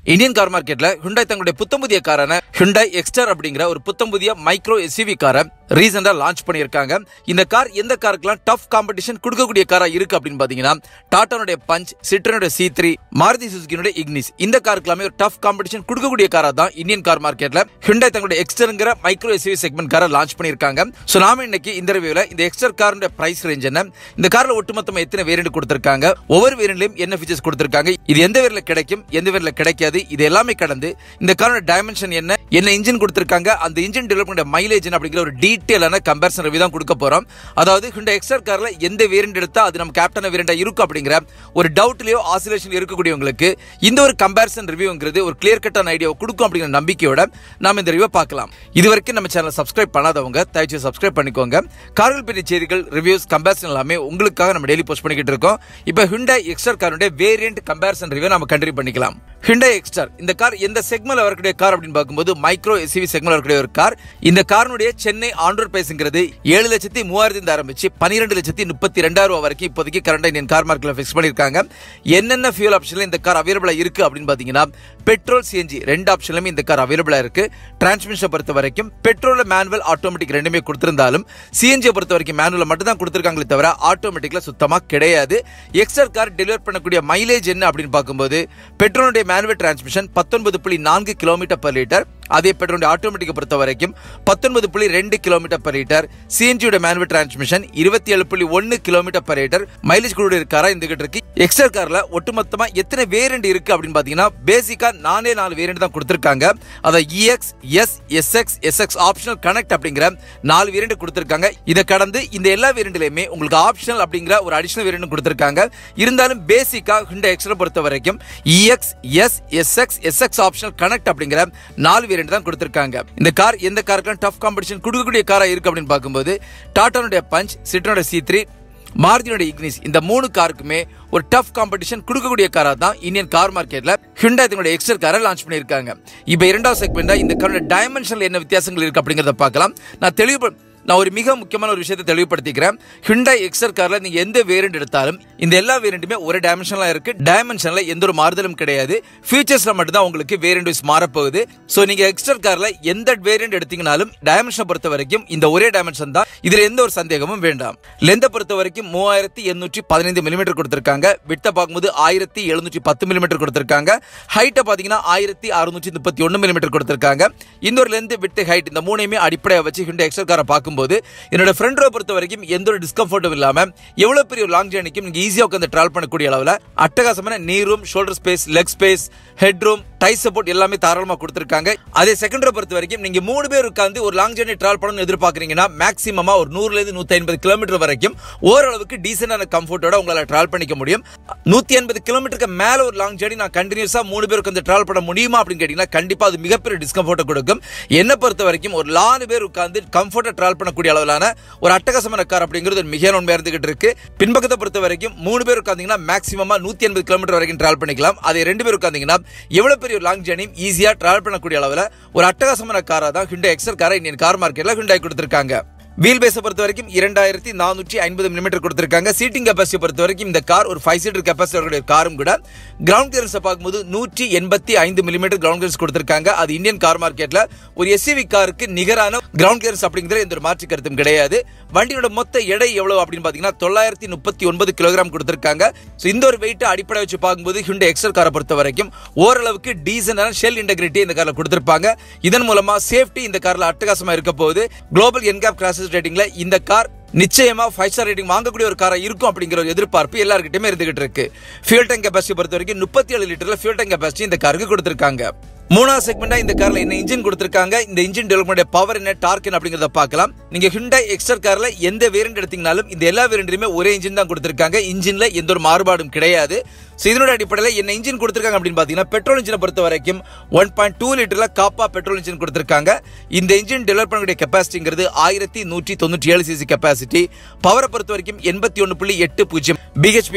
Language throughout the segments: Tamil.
இந்தியன் கார் மார்க்கெட்ல ஹுண்டாய் தங்களுடைய புத்தம் புதிய காரான ஹுண்டாய் எக்ஸ்டர் அப்படிங்கிற ஒரு புத்தம் புதிய மைக்ரோ எஸ்யூவி காரை ரீசெண்டா லான்ச் பண்ணியிருக்காங்க இந்த கார் எந்த காருக்கெல்லாம் டஃப் காம்படிஷன் கொடுக்கக்கூடிய காரா இருக்கு அப்படின்னு பாத்தீங்கன்னா டாட்டானுடைய பஞ்ச் சிட்ரனுடைய சி த்ரீ மாருதி சுசுகினுடைய இக்னிஸ் இந்த காருக்கெல்லாமே ஒரு டஃப் காம்படிஷன் கொடுக்கக்கூடிய காரா தான் இந்தியன் கார் மார்க்கெட்ல ஹுண்டாய் தங்களுடைய எக்ஸ்டர்ங்கிற மைக்ரோ எஸ்யூவி செக்மெண்ட் காரை லான்ச் பண்ணியிருக்காங்க ஸோ நாம இன்னைக்கு இந்த ரிவியூல இந்த எக்ஸ்டர் காருடைய பிரைஸ் ரேஞ்ச் என்ன இந்த கார்ல ஒட்டுமொத்தமா எத்தனை வேரியன்ட் கொடுத்திருக்காங்க ஒவ்வொரு வேரியன்ட்லயும் என்ன ஃபீச்சர்ஸ் கொடுத்திருக்காங்க இது எந்த வேரில் கிடைக்கும் எந்த வேரில் கிடைக்காது இது எல்லாமே கடந்து இந்த காரோட டைமென்ஷன் என்ன என்ன இன்ஜின் கொடுத்திருக்காங்க அந்த இன்ஜின் டெவலப்மெண்ட் மைலேஜ் அப்படிங்கிற ஒரு டீட்டெயிலான கம்பேரிசன் ரிவ்யூ தான் கொடுக்க போறோம் அதாவது இந்த எக்ஸ்டர் கார்ல எந்த வேரியன்ட் எடுத்தா அது நம்ம கேப்டன் வேரியண்டா இருக்கும் அப்படிங்கிற ஒரு டவுட்லயோ ஆசிலேஷன் இருக்கக்கூடியவங்களுக்கு இந்த ஒரு கம்பேரிசன் ரிவ்யூங்கிறது ஒரு கிளியர் கட்டான ஐடியாவை கொடுக்கும் அப்படிங்கிற நம்பிக்கையோட நாம இந்த ரிவ்யூ பார்க்கலாம் இது வரைக்கும் நம்ம சேனல் சப்ஸ்கிரைப் பண்ணாதவங்க தயவுசெய்து சப்ஸ்கிரைப் பண்ணிக்கோங்க கார்கள் பற்றிய செய்திகள் ரிவ்யூஸ் கம்பேரிசன் எல்லாமே உங்களுக்காக நம்ம டெய்லி போஸ்ட் பண்ணிக்கிட்டு இருக்கோம் இப்போ ஹுண்டாய் எக்ஸ்டர் காருடைய வேரியன்ட் கம்பேரிசன் ரிவ்யூ நம்ம கண்டினியூ பண்ணிக்கலாம் ஹுண்டாய் எக்ஸ்டர் இந்த கார் எந்த செக்மெண்ட்ல வரக்கூடிய கார் அப்படின்னு பார்க்கும்போது மைக்ரோ எஸ்யூவி செக்மெண்ட்ல வரக்கூடிய ஒரு கார் இந்த காரினுடைய சென்னை ஆண்ட்ரோட் பிரைஸ்ங்கிறது ஏழு லட்சத்தி மூவாயிரத்தி ஆரம்பிச்சு பன்னிரெண்டு லட்சத்தி முப்பத்தி ரெண்டாயிரம் ரூபாய் வரைக்கும் இப்போதைக்கு கரண்ட் இந்தியன் கார் மார்க்கெட்ல ஃபிக்ஸ் பண்ணிருக்காங்க என்னென்ன ஃபியூல் ஆப்ஷன்ல இந்த கார் அவைலபிளா இருக்கு அப்படின்னு பாத்தீங்கன்னா பெட்ரோல் சிஎன்ஜி ரெண்டு ஆப்ஷன்லுமே இந்த கார் அவைலபிளா இருக்கு டிரான்ஸ்மிஷன் பொறுத்த வரைக்கும் பெட்ரோல் மேனுவல் ஆட்டோமேட்டிக் ரெண்டுமே கொடுத்திருந்தாலும் சிஎன்ஜியை பொறுத்த வரைக்கும் மேனுவல் மட்டும் தான் கொடுத்திருக்காங்களே தவிர ஆட்டோமேட்டிக்ல சுத்தமா கிடையாது எக்ஸ்டர் கார் டெலிவர் பண்ணக்கூடிய மைலேஜ் என்ன அப்படின்னு பார்க்கும்போது பெட்ரோலுடைய மேனுவல் டிரான்ஸ்மிஷன் பத்தொன்பது புள்ளி நான்கு கிலோமீட்டர் பர் லிட்டர் அதே பெட்ரோலுடைய ஆட்டோமேட்டிக்கை பொறுத்த வரைக்கும் பத்தொன்பது புள்ளி ரெண்டு கிலோமீட்டர் பர் லிட்டர் சிஎன்ஜியோட மேனுவல் டிரான்ஸ்மிஷன் இருபத்தி ஏழு புள்ளி ஒன்னு கிலோமீட்டர் பர் லிட்டர் மைலேஜ் கூட காரா இருந்துகிட்டு இருக்கு எக்ஸ்டர் கார்ல ஒட்டுமொத்தமா எத்தனை வேரியன்ட் இருக்கு அப்படின்னு பாத்தீங்கன்னா பேசிக்கா நாலே நாலு வேரியன்ட் தான் கொடுத்திருக்காங்க அதை EX S SX SX optional connect அப்படிங்கிற நாலு வேரியன்ட் கொடுத்திருக்காங்க இதை கடந்து இந்த எல்லா வேரியண்ட்லயுமே உங்களுக்கு ஆப்ஷனல் அப்படிங்கிற ஒரு அடிஷனல் வேரியன்ட் கொடுத்திருக்காங்க இருந்தாலும் பேசிக்கா ஹுண்டா எக்ஸ்ட்ரா பொறுத்த வரைக்கும் EX S SX SX optional connect அப்படிங்கிற நாலு வேரியன்ட் தான் கொடுத்திருக்காங்க இந்த கார் எந்த காருக்கும் டஃப் காம்படிஷன் கொடுக்கக்கூடிய காரா இருக்கு அப்படின்னு பார்க்கும்போது டாட்டானுடைய பஞ்ச் சிட்ரோட சி த்ரீ மாருதியோட இக்னிஸ் இந்த மூணு காருக்குமே ஒரு டஃப் காம்படிஷன் கொடுக்கக்கூடிய காரா தான் இந்தியன் கார் மார்க்கெட்ல ஹுண்டாய் தங்களுடைய எக்ஸ்டர் காரை லான்ச் பண்ணியிருக்காங்க இப்போ இரண்டாவது செக்மெண்டா இந்த காரோட டைமென்ஷன்ல என்ன வித்தியாசங்கள் இருக்கு அப்படிங்கறத பார்க்கலாம் நான் தெளிவு நான் ஒரு மிக முக்கியமான ஒரு விஷயத்தை தெளிவுபடுத்திக்கிறேன் ஹுண்டாய் எக்ஸர் கார்ல நீங்க எந்த வேரியன்ட் எடுத்தாலும் இந்த எல்லா வேரியண்ட்டுமே ஒரு டைமென்ஷன்ல இருக்கு டைமென்ஷன்ல எந்த ஒரு மாறுதலும் கிடையாது ஃபீச்சர்ஸ்ல மட்டும் தான் உங்களுக்கு வேரியன்ட் வைஸ் மாறப்போகுது ஸோ நீங்க எக்ஸ்டர் கார்ல எந்த வேரியன்ட் எடுத்தீங்கனாலும் டைமென்ஷனை பொறுத்த வரைக்கும் இந்த ஒரே டைமென்ஷன் தான் இதுல எந்த ஒரு சந்தேகமும் வேண்டாம் லெந்த பொறுத்த வரைக்கும் மூவாயிரத்தி எண்ணூற்றி பதினைந்து மில்லிமீட்டர் கொடுத்திருக்காங்க விட்ட பார்க்கும்போது ஆயிரத்தி எழுநூற்றி பத்து மில்லிமீட்டர் கொடுத்திருக்காங்க ஹைட்டை பாத்தீங்கன்னா ஆயிரத்தி அறுநூற்றி முப்பத்தி ஒன்று மில்லிமீட்டர் கொடுத்திருக்காங்க இன்னொரு லெந்து விட்டு ஹைட் இந்த மூணையுமே அடிப்படையாக வச்சு ஹுண்டா எக்ஸ்டர் காரை பார்க்கும்போது என்னோட ஃப்ரண்ட் ரோ பொறுத்த வரைக்கும் எந்த ஒரு டிஸ்கம்ஃபர்ட்டும் இல்லாம எவ்வளவு பெரிய ஒரு லாங் ஜேர்னிக்கும் நீங்க ஈஸியா உட்காந்து டிராவல் பண்ணக்கூடிய அளவுல அட்டகாசமான knee room shoulder space leg space head room thigh support எல்லாமே தாராளமா கொடுத்திருக்காங்க அதே செகண்ட் ரோ பொறுத்த வரைக்கும் நீங்க மூணு பேர் உட்காந்து ஒரு லாங் ஜேர்னி டிராவல் பண்ணணும்னு எதிர்பார்க்கறீங்கன்னா மேக்ஸிமமா ஒரு நூறுல இருந்து நூத்தி ஐம்பது கிலோமீட்டர் வரைக்கும் ஓரளவுக்கு டீசென்டான கம்ஃபர்ட்டோட உங்களால டிராவல் பண்ணிக்க முடியும் நூத்தி எண்பது கிலோமீட்டருக்கு மேல ஒரு லாங் ஜேர்னி நான் கண்டினியூஸா மூணு பேர் உட்காந்து டிராவல் பண்ண முடியுமா அப்படின்னு கேட்டீங்கன்னா கண்டிப்பா அது மிகப்பெரிய டிஸ்கம்ஃபர்ட்டை கொடுக்கும் என்ன பொறுத்த வரைக்கும் ஒரு நாலு பேர் உட்காந்து கம்ஃபர்ட்டா டிராவல் பண்ணக்கூடிய அளவிலான ஒரு அட்டகாசமான கார் அப்படிங்கிறது ஒரு மிக உண்மையா இருந்துகிட்டு இருக்கு பின்பக்கத்தை பொறுத்த வரைக்கும் மூணு பேர் உட்காந்தீங்கன்னா மேக்ஸிமமா நூத்தி எண்பது கிலோமீட்டர் வரைக்கும் டிராவல் பண்ணிக்கலாம் அதே ரெண்டு பேர் உட்காந்தீங்கன்னா எவ்வளவு பெரிய ஒரு லாங் ஜேர்னி ஈஸியா டிராவல் பண்ணக்கூடிய அளவில் ஒரு அட்டகாசமான காரா தான் ஹுண்டா எக்ஸர் காரை இந்தியன் கார் மார்க்கெட்ல ஹுண்டாய் கொடுத்திருக்காங்க வீல் பேஸை பொறுத்த வரைக்கும் இரண்டாயிரத்தி நானூற்றி ஐம்பது மில்லிமீட்டர் கொடுத்திருக்காங்க சீட்டிங் கெப்பாசிட்டி பொறுத்த வரைக்கும் இந்த கார் ஒரு ஃபைவ் சீட்டர் கெப்பாசிட்டி காரும் கூட கிரவுண்ட் கிளியரன்ஸை பார்க்கும்போது நூற்றி எண்பத்தி ஐந்து மில்லிமீட்டர் கிரவுண்ட் கிளியரன்ஸ் கொடுத்திருக்காங்க அது இந்தியன் கார் மார்க்கெட்ல ஒரு எஸ்யூவி காருக்கு நிகரான கிரவுண்ட் கிளியரன்ஸ் அப்படிங்கிற எந்த ஒரு மாற்று கருத்தும் கிடையாது வண்டியோட மொத்த எடை எவ்வளவு அப்படின்னு பாத்தீங்கன்னா தொள்ளாயிரத்தி முப்பத்தி ஒன்பது கிலோகிராம் கொடுத்திருக்காங்க ஸோ இந்த ஒரு வெயிட்டை அடிப்படை வச்சு பார்க்கும்போது ஹுண்டை எக்ஸல் காரை பொறுத்த வரைக்கும் ஓரளவுக்கு டீசென்டான ஷெல் இன்டெகிரிட்டி இந்த கார்ல கொடுத்திருப்பாங்க இதன் மூலமா சேஃப்டி இந்த கார்ல அட்டகாசமா இருக்க போகுது குளோபல் என்கேப் கிராசஸ் ரேட்டிங்ல இந்த கார் நிச்சயமா ஃபைவ் ஸ்டார் ரேட்டிங் வாங்கக்கூடிய ஒரு காரா இருக்கும் அப்படிங்கிற ஒரு எதிர்பார்ப்பு எல்லாருக்கிட்டயுமே இருந்துகிட்டு இருக்கு ஃபியூல் டேங்க் கெப்பாசிட்டி பொறுத்த வரைக்கும் முப்பத்தி ஏழு லிட்டர்ல ஃபியூல் டேங்க் கெப்பாசிட்டி இந்த காருக்கு கொடுத்திருக்காங்க மூணாவது செக்மெண்டா இந்த கார்ல என்ன இன்ஜின் கொடுத்திருக்காங்க இந்த இன்ஜின் டெவலப்மெண்ட் பவர் என்ன டார்க் என்ன அப்படிங்கறத பார்க்கலாம் நீங்க ஹுண்டாய் எக்ஸ்டர் கார்ல எந்த வேரியன்ட் எடுத்தீங்கனாலும் இந்த எல்லா வேரியன்ட்லயுமே ஒரே இன்ஜின் தான் கொடுத்திருக்காங்க இன்ஜின்ல எந்த ஒரு மாறுபாடும் கிடையாது ஸோ இதனோட அடிப்படையில் என்ன இன்ஜின் கொடுத்திருக்காங்க அப்படின்னு பாத்தீங்கன்னா பெட்ரோல் இன்ஜினை பொறுத்த வரைக்கும் ஒன் பாயிண்ட் டூ லிட்டர்ல காப்பா பெட்ரோல் இன்ஜின் கொடுத்திருக்காங்க இந்த இன்ஜின் டெவலப் பண்ணக்கூடிய கெப்பாசிட்டிங்கிறது ஆயிரத்தி நூற்றி தொண்ணூற்றி ஏழு சிசி கெப்பாசிட்டி பவரை பொறுத்த வரைக்கும் எண்பத்தி ஒன்று புள்ளி எட்டு பூஜ்ஜியம் பிஹெச்பி பவர்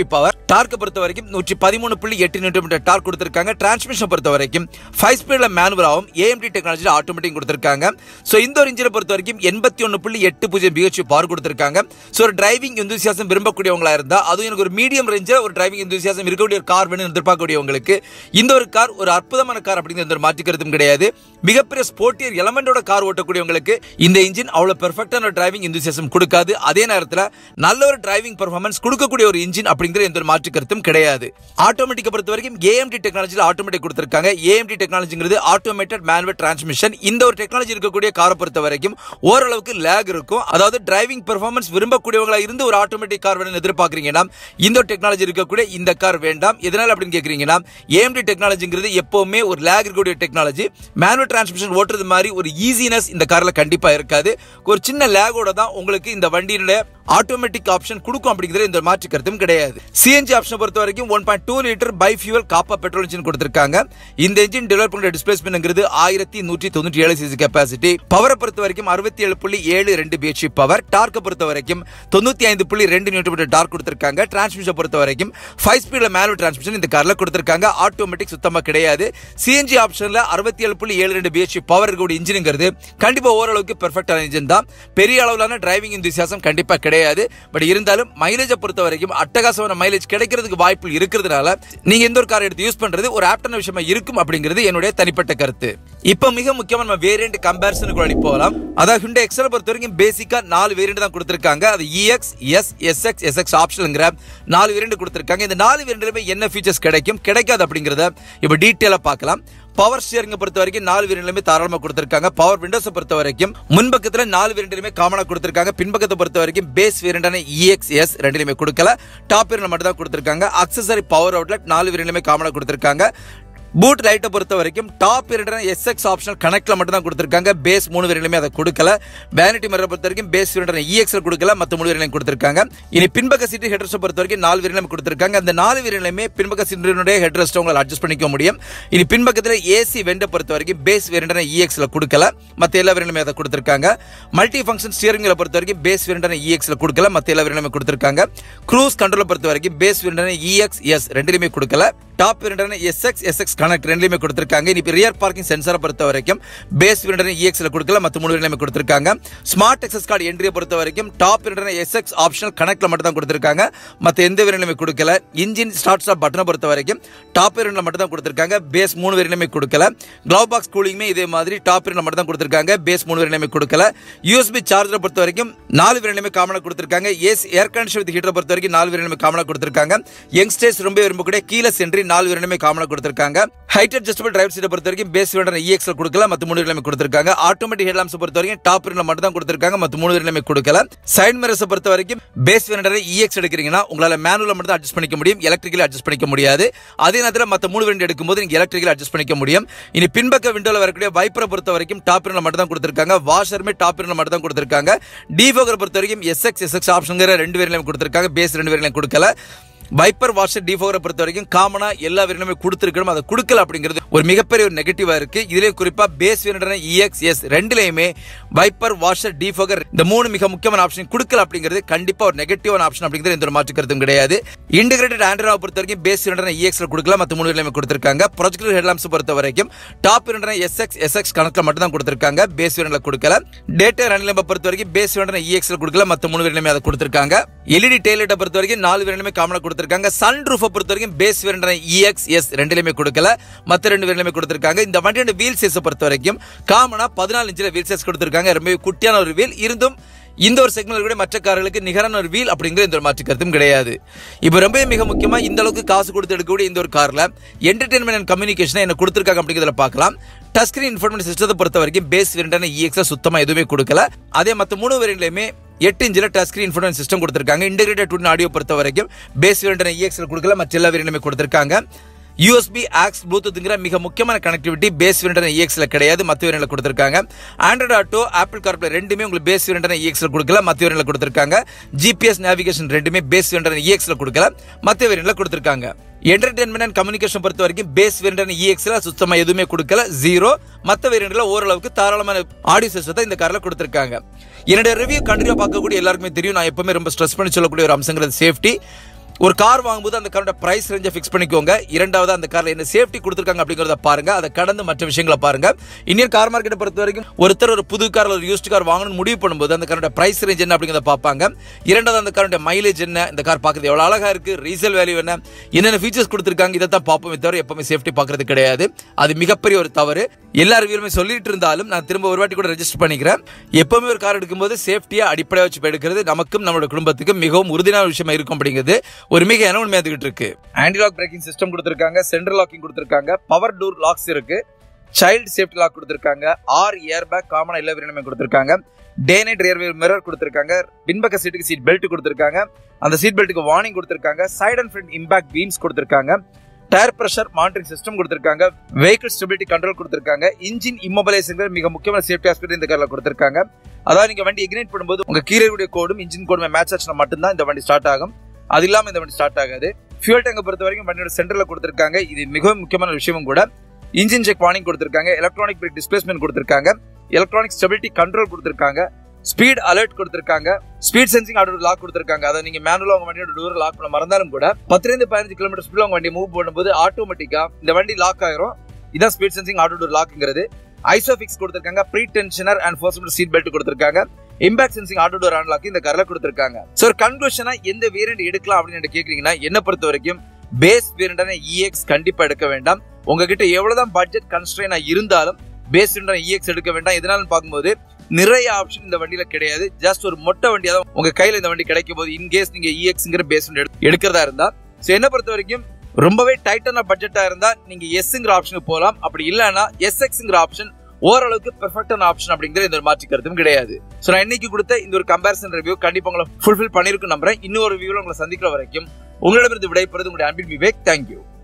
டார்க்கை பொறுத்த வரைக்கும் நூற்றி பதிமூணு புள்ளி எட்டு நியூட்டன் மீட்டர் டார்க் கொடுத்திருக்காங்க டிரான்ஸ்மிஷன் பொறுத்த வரைக்கும் ஃபைவ் ஸ்பீட்ல மேனுவல் ஆகும் ஏஎம்டி டெக்னாலஜியில் ஆட்டோமேட்டிக் கொடுத்திருக்காங்க ஸோ இந்த ஒரு இன்ஜினை பொறுத்த வரைக்கும் எண்பத்தி ஒன்று புள்ளி எட்டு பூஜ்ஜியம் பிஹெச் பவர் கொடுத்திருக்காங்க ஸோ ஒரு டிரைவிங் எந்தூசியாசம் விரும்பக்கூடியவங்களா இருந்தா அதுவும் எனக்கு ஒரு மீடியம் ரேஞ்சில் ஒரு டிரைவிங் எந்தூசியாசம் இருக்கக்கூடிய ஒரு கார் வேணும் எதிர்பார்க்கக்கூடியவங்களுக்கு இந்த ஒரு கார் ஒரு அற்புதமான கார் அப்படிங்கிற எந்த ஒரு மாற்று கருத்தும் கிடையாது மிகப்பெரிய ஸ்போர்ட்டியர் எலமெண்டோட கார் ஓட்டக்கூடியவங்களுக்கு இந்த இன்ஜின் அவ்வளவு பெர்ஃபெக்டான டிரைவிங் எந்தூசியாசம் கொடுக்காது அதே நேரத்தில் நல்ல ஒரு டிரைவிங் பெர்ஃபார்மன்ஸ் கொடுக்கக்கூடிய ஒரு இன்ஜின் அப்படிங்கிற எந்த ஒரு மாற்று கருத்தும் கிடையாது ஆட்டோமேட்டிக்கை பொறுத்த வரைக்கும் ஏஎம்டி டெக்னாலஜியில் ஆட்டோமேட்டிக் கொடுத்திருக்காங்க ஏஎம்டி டெக்னாலஜிங்கிறது ஆட்டோமேட்டட் மேனுவல் டிரான்ஸ்மிஷன் இந்த ஒரு டெக்னாலஜி இருக்கக்கூடிய காரை பொறுத்த வரைக்கும் ஓரளவுக்கு லேக் இருக்கும் அதாவது டிரைவிங் பெர்ஃபார்மன்ஸ் விரும்பக்கூடியவங்களா இருந்து ஒரு ஆட்டோமேட்டிக் கார் வேணும் எதிர்பார்க்குறீங்கன்னா இந்த ஒரு டெக்னாலஜி இருக்கக்கூடிய இந்த கார் வேண்டாம் எதனால அப்படின்னு கேட்குறீங்கன்னா ஏஎம்டி டெக்னாலஜிங்கிறது எப்பவுமே ஒரு லேக் இருக்கக்கூடிய டெக்னாலஜி மேனுவல் டிரான்ஸ்மிஷன் ஓட்டுறது மாதிரி ஒரு ஈஸினஸ் இந்த கார்ல கண்டிப்பா இருக்காது ஒரு சின்ன லேகோட தான் உங்களுக்கு இந்த வண்டியினுடைய ஆட்டோமேட்டிக் ஆப்ஷன் கொடுக்கும் அப்படிங்கிறது இந்த மாற்று கருத்தும் கிடையாது சிஎன்ஜி ஆப்ஷன் பொறுத்த வரைக்கும் one point two litre bi fuel காப்பா பெட்ரோல் இன்ஜின் கொடுத்திருக்காங்க இந்த இன்ஜின் டெவலப் பண்ற டிஸ்பிளேஸ்மெண்ட்ங்கிறது ஆயிரத்தி நூற்றி தொண்ணூற்றி ஏழு சிசி கெப்பாசிட்டி பவரை பொறுத்த வரைக்கும் அறுபத்தி ஏழு புள்ளி ஏழு ரெண்டு பிஹெச்பி பவர் டார்க்கை பொறுத்த வரைக்கும் தொண்ணூத்தி ஐந்து புள்ளி ரெண்டு நியூட்டன் மீட்டர் டார்க் கொடுத்திருக்காங்க டிரான்ஸ்மிஷன் பொறுத்த வரைக்கும் ஃபைவ் ஸ்பீட்ல மேனுவல் டிரான்ஸ்மிஷன் இந்த கார்ல கொடுத்திருக்காங்க ஆட்டோமேட்டிக் சுத்தமா கிடையாது சிஎன்ஜி ஆப்ஷன்ல அறுபத்தி ஏழு புள்ளி ஏழு ரெண்டு பிஹெச்பி பவர் இருக்கக்கூடிய இன்ஜினுங்கிறது கண்டிப்பா ஓரளவுக்கு பெர்ஃபெக்டான இன்ஜின் தான் பெரிய அளவிலான டிரைவிங் இந்தியாசம் கண்டிப்பா கிடையாது பட் இருந்தாலும் மைலேஜை பொறுத்த வரைக்கும் அட்டகாசமான மைலேஜ் கிடைக்கிறதுக்கு வாய்ப்பு இருக்கிறதுனால நீங்க எந்த ஒரு கார் எடுத்து யூஸ் பண்றது ஒரு ஆப்டான விஷயமா இருக்கும் அப்படிங்கிறது என்னுடைய தனிப்பட்ட கருத்து இப்போ மிக முக்கியமா நம்ம வேரியன்ட் கம்பேரிசனுக்கு போகலாம் அதாவது ஹுண்டை எக்ஸல் பொறுத்த வரைக்கும் பேசிக்கா நாலு வேரியன்ட் தான் கொடுத்திருக்காங்க அது இஎக்ஸ் எஸ் எஸ்எக்ஸ் எஸ்எக்ஸ் ஆப்ஷனுங்கிற நாலு வேரியன்ட் கொடுத்திருக்காங்க இந்த நாலு வேரியன்ட்லயுமே என்ன ஃபீச்சர்ஸ் கிடைக்கும் கிடைக்காது அப்படிங்கிறத இப்போ டீட்டெயிலா பார்க்கலாம் பவர் ஸ்டியரிங் பொறுத்த வரைக்கும் நாலு வேரியன்ட்லயுமே தாராளமா கொடுத்திருக்காங்க பவர் விண்டோஸ் பொறுத்த வரைக்கும் முன்பக்கத்துல நாலு வேரியன்ட்லயுமே காமனா கொடுத்திருக்காங்க பின்பக்கத்தை பொறுத்த வரைக்கும் பேஸ் வேரியண்டான இஎக்ஸ்எஸ் ரெண்டுலயுமே கொடுக்கல டாப் வேரியன்ட் மட்டும் தான் கொடுத்திருக்காங்க அக்சசரி பவர் அவுட்லெட் நாலு வேரியன்ட்லயுமே காமனா கொடுத்திருக்காங்க பூட் லைட்டை பொறுத்த வரைக்கும் டாப் இரண்டு எஸ்எக்ஸ் ஆப்ஷனல் கனெக்ட்ல மட்டும் தான் கொடுத்திருக்காங்க பேஸ் மூணு வேரியன்ட்லயுமே அதை கொடுக்கல வேனிட்டி மிரரை பொறுத்த வரைக்கும் பேஸ் வேரியன்ட் இஎக்ஸ்ல கொடுக்கல மற்ற மூணு வேரியன்ட் கொடுத்திருக்காங்க இனி பின்பக்க சீட்டு ஹெட்ரஸ் பொறுத்த வரைக்கும் நாலு வேரியன்ட் கொடுத்திருக்காங்க அந்த நாலு வேரியன்ட்லயுமே பின்பக்க சீட்டினுடைய ஹெட்ரஸ்ட் உங்களால் அட்ஜஸ்ட் பண்ணிக்க முடியும் இனி பின்பக்கத்தில் ஏசி வெண்டை பொறுத்த வரைக்கும் பேஸ் வேரியன்ட் இஎக்ஸ்ல கொடுக்கல மற்ற எல்லா வேரியன்ட்லயுமே அதை கொடுத்திருக்காங்க மல்டி ஃபங்க்ஷன் ஸ்டியரிங்ல பொறுத்த வரைக்கும் பேஸ் வேரியன்ட் இஎக்ஸ்ல கொடுக்கல மற்ற எல்லா வேரியன்ட்லயுமே கொடுத்திருக்காங்க க்ரூஸ் கண்ட்ரோலை பொறுத்த வரைக்கும் பேஸ் வேரியன்ட் இஎக்ஸ் எஸ் ரெண்டுலயுமே கொடுக்கல top variant SX SX connect ரெண்டுலயுமே கொடுத்திருக்காங்க இனி ரியர் பார்க்கிங் சென்சாரை பொறுத்த வரைக்கும் பேஸ் வேரியன்ட் இஎக்ஸ்ல கொடுக்கல மற்ற மூணு வேரியன்ட்லயுமே கொடுத்திருக்காங்க ஸ்மார்ட் எக்ஸஸ் கார்டு என்ட்ரியை பொறுத்த வரைக்கும் டாப் வேரியன்ட் எஸ்எக்ஸ் ஆப்ஷனல் கனெக்ட்ல மட்டும் தான் கொடுத்திருக்காங்க மற்ற எந்த வேரியன்ட்லயுமே கொடுக்கல இன்ஜின் ஸ்டார்ட் ஸ்டாப் பட்டனை பொறுத்த வரைக்கும் டாப் வேரியன்ட்ல மட்டும் தான் கொடுத்திருக்காங்க பேஸ் மூணு வேரியன்ட்லயுமே கொடுக்கல க்ளவ் பாக்ஸ் கூலிங்குமே இதே மாதிரி டாப் வேரியன்ட்ல மட்டும் தான் கொடுத்திருக்காங்க பேஸ் மூணு வேரியன்ட்லயுமே கொடுக்கல யூஎஸ்பி சார்ஜரை பொறுத்த வரைக்கும் நாலு வேரியன்ட்லயுமே காமனா கொடுத்திருக்காங்க ஏசி ஏர் கண்டிஷன் வித் ஹீட்டரை பொறுத்த வரைக்கும் நாலு வேரியன்ட்லயுமே காமனா கொடுத்திருக்காங்க யங்ஸ்டர்ஸ் ரொம்ப விரும்பக்கூடிய கீழஸ் என்ட்ரி நாலு வேரியன்ட்லயுமே காமனா கொடுத்திருக்காங்க ஹைட் அட்ஜஸ்டபிள் டிரைவ் சீட்டை பொறுத்த வரைக்கும் பேஸ் வேரியன்ட் இஎக்ஸ்ல கொடுக்கல மற்ற மூணு வேரியன்ட்லயுமே கொடுத்திருக்காங்க ஆட்டோமேட்டிக் ஹெட்லாம்ஸ் பொறுத்த வரைக்கும் டாப் வேரியன்ட்ல மட்டும் தான் கொடுத்திருக்காங்க மற்ற மூணு வேரியன்ட்லயுமே கொடுக்கல சைட் மிரர்ஸ் பொறுத்த வரைக்கும் பேஸ் வேரியன்ட் இஎக்ஸ் எடுக்கிறீங்கன்னா உங்களால மேனுவல் மட்டும் தான் அட்ஜஸ்ட் பண்ணிக்க முடியும் எலக்ட்ரிக்கல் அட்ஜஸ்ட் பண்ணிக்க முடியாது அதே நேரத்தில் மற்ற மூணு வேரியன்ட் எடுக்கும்போது நீங்க எலக்ட்ரிக்கல் அட்ஜஸ்ட் பண்ணிக்க முடியும் இனி பின்பக்க விண்டோல வரக்கூடிய வைப்பரை பொறுத்த வரைக்கும் டாப் வேரியன்ட்ல மட்டும் தான் கொடுத்திருக்காங்க வாஷருமே டாப் வேரியன்ட்ல மட்டும் தான் கொடுத்திருக்காங்க டிஃபோகரை பொறுத்த வரைக்கும் எஸ்எக்ஸ் எஸ்எக்ஸ் ஆப்ஷன்ங்கிற ரெண்டு வேரியன்ட்லயும் கொடுத்திருக்காங்க பேஸ் ரெண்டு வேரியன்ட்லயும் கொடுக்கல வைப்பர் வாஷர் டிஃபோரை பொறுத்த வரைக்கும் காமனா எல்லா வேரியனுமே கொடுத்துருக்கணும் அதை கொடுக்கல அப்படிங்கிறது ஒரு மிகப்பெரிய ஒரு நெகட்டிவா இருக்கு இதுலயே குறிப்பா பேஸ் வேரியன்டான இஎக்ஸ் எஸ் ரெண்டுலயுமே வைப்பர் வாஷர் டிஃபோகர் இந்த மூணு மிக முக்கியமான ஆப்ஷன் கொடுக்கல அப்படிங்கிறது கண்டிப்பா ஒரு நெகட்டிவான ஆப்ஷன் அப்படிங்கிறது எந்த ஒரு மாற்று கருத்தும் கிடையாது இன்டிகிரேட்டட் ஆண்ட்ராவை பொறுத்த வரைக்கும் பேஸ் வேரியன்டான இஎக்ஸ்ல கொடுக்கல மற்ற மூணு வேரியன்ட்லயுமே கொடுத்திருக்காங்க ப்ரொஜெக்டர் ஹெட்லாம்ஸ் பொறுத்த வரைக்கும் டாப் வேரியன்டான எஸ்எக்ஸ் எஸ்எக்ஸ் கணக்கில் மட்டும் தான் கொடுத்திருக்காங்க பேஸ் வேரியன்ட்ல கொடுக்கல டேட்டா ரன்லம்ப பொறுத்த வரைக்கும் பேஸ் வேரியன்டான இஎக்ஸ்ல கொடுக்கல மற்ற மூணு வேரியன்ட்லயுமே அதை கொடுத்திருக்காங்க எல்இடி டெய்லைட்டை பொறுத்த வரைக்கும் நாலு வேரியன்ட்லுமே காமனா கொடுத்திருக்காங்க சன் ரூஃபை பொறுத்த வரைக்கும் பேஸ் வேரியன்டான இஎக்ஸ் எஸ் ரெண்டுலயுமே கொடுக்கல மற்ற ரெண்டு வேரியன்ட்லுமே கொடுத்திருக்காங்க இந்த வண்டியோட வீல் சைஸை பொறுத்த வரைக்கும் காமனா பதினாலு இன்ச்சில் வீல் சைஸ் கொடுத்திருக்காங்க ரொம்ப குட்டியான ஒரு வீல் இருந்தும் இந்த ஒரு செக்மெண்ட் கூட மற்ற கார்களுக்கு நிகரான ஒரு வீல் அப்படிங்கிற இந்த ஒரு மாற்று கருத்தும் கிடையாது இப்போ ரொம்ப மிக முக்கியமா இந்த அளவுக்கு காசு கொடுத்து எடுக்கக்கூடிய இந்த ஒரு கார்ல என்டர்டைன்மெண்ட் அண்ட் கம்யூனிகேஷன் என்ன கொடுத்திருக்காங்க அப்படிங்கிறத பார்க்கலாம் டச் ஸ்கிரீன் இன்ஃபர்மேஷன் சிஸ்டத்தை பொறுத்த வரைக்கும் பேஸ் வேரியண்டான இஎக்ஸ் சுத்தமா எதுவுமே கொடுக்கல அதே மற்ற மூணு வேரியன்ட்லயுமே எட்டு இன்ச்சில் டச் ஸ்கிரீன் இன்ஃபர்மேஷன் சிஸ்டம் கொடுத்திருக்காங்க இன்டெகிரேட்டட் டூன் ஆடியோ பொறுத்த வரைக்கும் பேஸ் வேரியண்டான இஎக்ஸ்ல கொடுக்கல மற்ற எல்லா வேரியன்ட்லுமே கொடுத்திருக்காங்க யூஎஸ்பி ஆக்ஸ் ப்ளூடூத்ங்கிற மிக முக்கியமான கனெக்டிவிட்டி பேஸ் வேரியன்டான இஎக்ஸ்ல கிடையாது மற்ற வேரியன்ட்ல கொடுத்திருக்காங்க ஆண்ட்ராய்டு ஆட்டோ ஆப்பிள் கார்ப்ளே ரெண்டுமே உங்களுக்கு பேஸ் வேரியன்டான இஎக்ஸ்ல கொடுக்கல மற்ற வேரியன்ட்ல கொடுத்திருக்காங்க ஜிபிஎஸ் நேவிகேஷன் ரெண்டுமே பேஸ் வேரியன்டான இஎக்ஸ்ல கொடுக்கல மற்ற வேரியன்ட்ல கொடுத்திருக்காங்க என்டர்டைன்மெண்ட் அண்ட் கம்யூனிகேஷன் பொறுத்த வரைக்கும் பேஸ் வேரியன்டான இஎக்ஸ்ல சுத்தமா எதுவுமே கொடுக்கல ஜீரோ மற்ற வேரியன்ட்ல ஓரளவுக்கு தாராளமான ஆடியோ சிஸ்டத்தை இந்த கார்ல கொடுத்திருக்காங்க என்னுடைய ரிவ்யூ கண்டினியூ பார்க்கக்கூடிய எல்லாருக்குமே தெரியும் நான் எப்பவுமே ரொம்ப ஸ்ட்ரெஸ் பண்ணி சொல்லக்கூடிய ஒரு அம்சங்கிறது சேஃப்டி ஒரு கார் வாங்கும்போது அந்த காரோட பிரைஸ் ரேஞ்சை ஃபிக்ஸ் பண்ணிக்கோங்க இரண்டாவது அந்த கார்ல என்ன சேஃப்டி கொடுத்துருக்காங்க அப்படிங்கறத பாருங்க அதை கடந்து மற்ற விஷயங்களை பாருங்க இந்தியன் கார் மார்க்கெட்டை பொறுத்த வரைக்கும் ஒருத்தர் ஒரு புது கார் ஒரு யூஸ்ட் கார் வாங்கணும்னு முடிவு பண்ணும்போது அந்த காரோட பிரைஸ் ரேஞ்ச் என்ன அப்படிங்கறத பார்ப்பாங்க இரண்டாவது அந்த காரோட மைலேஜ் என்ன இந்த கார் பார்க்கறது எவ்வளவு அழகா இருக்கு ரீசேல் வேல்யூ என்ன என்னென்ன ஃபீச்சர்ஸ் கொடுத்துருக்காங்க இதை தான் பார்ப்போமே தவிர எப்பவுமே சேஃப்டி பார்க்கறது கிடையாது அது மிகப்பெரிய ஒரு தவறு எல்லா ரிவியூலுமே சொல்லிட்டு இருந்தாலும் நான் திரும்ப ஒரு வாட்டி கூட ரெஜிஸ்டர் பண்ணிக்கிறேன் எப்பவுமே ஒரு கார் எடுக்கும்போது சேஃப்டியை அடிப்படையாக வச்சு எடுக்கிறது நமக்கும் நம்மளோட குடும்பத்துக்கும் மிகவும் உறுதியான விஷயமா இருக்கும் அப்படிங்கிறது ஒரு மிக எனவுண்மை வந்துகிட்டு இருக்கு ஆன்டி லாக் பிரேக்கிங் சிஸ்டம் கொடுத்துருக்காங்க சென்ட்ரல் லாக்கிங் கொடுத்துருக்காங்க பவர் டோர் லாக்ஸ் இருக்கு சைல்டு சேஃப்டி லாக் கொடுத்துருக்காங்க ஆர் ஏர் பேக் காமன் எல்லா வேரியனுமே கொடுத்துருக்காங்க டே நைட் ரியர் மிரர் கொடுத்துருக்காங்க பின்பக்க சீட்டுக்கு சீட் பெல்ட் கொடுத்துருக்காங்க அந்த சீட் பெல்ட்டுக்கு வார்னிங் கொடுத்துருக்காங்க side and front impact beams கொடுத்துருக்காங்க டயர் பிரஷர் மானிட்டரிங் சிஸ்டம் கொடுத்துருக்காங்க வெஹிக்கிள் ஸ்டெபிலிட்டி கண்ட்ரோல் கொடுத்துருக்காங்க இன்ஜின் இம்மொபைலைசேஷன் மிக முக்கியமான சேஃப்டி ஆஸ்பெக்ட் இந்த கார்ல கொடுத்துருக்காங்க அதாவது நீங்க வண்டி இக்னைட் பண்ணும்போது உங்க கீழே கோடும் இன்ஜின் கோடும் மேட்ச் ஆச்சுன்னா மட்டும்தான் இந்த வண்டி ஸ்டார்ட் ஆகும் அது இல்லாம இந்த வண்டி ஸ்டார்ட் ஆகாது ஃபியூல் டேங்கை பொறுத்த வரைக்கும் வண்டியோட சென்டர்ல கொடுத்துருக்காங்க இது மிகவும் முக்கியமான விஷயமும் கூட இன்ஜின் செக் வார்னிங் கொடுத்துருக்காங்க எலக்ட்ரானிக் பிரேக் டிஸ்பிளேஸ்மெண்ட் கொடுத்துருக்காங்க எலக்ட்ரானிக் ஸ்டெபிலிட்டி கண்ட்ரோல் கொடுத்துருக்காங்க ஸ்பீட் அலர்ட் கொடுத்துருக்காங்க ஸ்பீட் சென்சிங் ஆட்டோ லாக் கொடுத்துருக்காங்க அதை நீங்க மேனுவலா உங்க வண்டியோட டோர் லாக் பண்ண மறந்தாலும் கூட பத்திலிருந்து பதினஞ்சு கிலோமீட்டர் ஸ்பீட்ல உங்க வண்டி மூவ் பண்ணும்போது ஆட்டோமேட்டிக்கா இந்த வண்டி லாக் ஆயிரும் இதான் ஸ்பீட் சென்சிங் ஆட்டோ டோர் லாக்ங்கிறது ஐசோபிக்ஸ் கொடுத்துருக்காங்க pre tensioner and enforcement seat belt கொடுத்துருக்காங்க impact sensing auto door unlock இந்த கரில் கொடுத்துருக்காங்க ஸோ ஒரு கன்க்ளூஷனா எந்த வேரியன்ட் எடுக்கலாம் அப்படின்னு கேக்குறீங்கன்னா என்ன பொறுத்த வரைக்கும் பேஸ் வேரியண்டான இஎக்ஸ் கண்டிப்பா எடுக்க வேண்டாம் உங்ககிட்ட எவ்வளவுதான் பட்ஜெட் கன்ஸ்ட்ரெயினா இருந்தாலும் பேஸ் வேரியண்டான இஎக்ஸ் எடுக்க வேண்டாம் எதனாலும் பார்க்கும்போது நிறைய ஆப்ஷன் இந்த வண்டியில கிடையாது ஜஸ்ட் ஒரு மொட்டை வண்டியா தான் உங்க கையில இந்த வண்டி கிடைக்கும் போது இன்கேஸ் நீங்க இஎக்ஸ்ங்கிற பேஸ் எடுக்கிறதா இருந்தா ஸோ என்ன பொறுத்த வரைக்கும் ரொம்பவே டைட்டான பட்ஜெட்டா இருந்தா நீங்க எஸ்ங்கிற ஆப்ஷனுக்கு போகலாம் அப்படி இல்லைன்னா எஸ்எக்ஸ்ங்கிற ஆப்ஷன் ஓரளவுக்கு பெர்ஃபெக்டான ஆப்ஷன் அப்படிங்கிற இந்த ஒரு மாற்றி கருத்தும் கிடையாது ஸோ நான் இன்னைக்கு கொடுத்த இந்த ஒரு கம்பேரிசன் ரிவ்யூ கண்டிப்பா உங்களை ஃபுல்ஃபில் பண்ணிருக்கும் நம்புறேன் இன்னொரு ரிவ்யூல உங்களை சந்திக்கிற வரைக்கும் உங்களிடமிருந்து விடைபெறுவது உங்களுடைய அன்பின் விவேக் தேங்க்யூ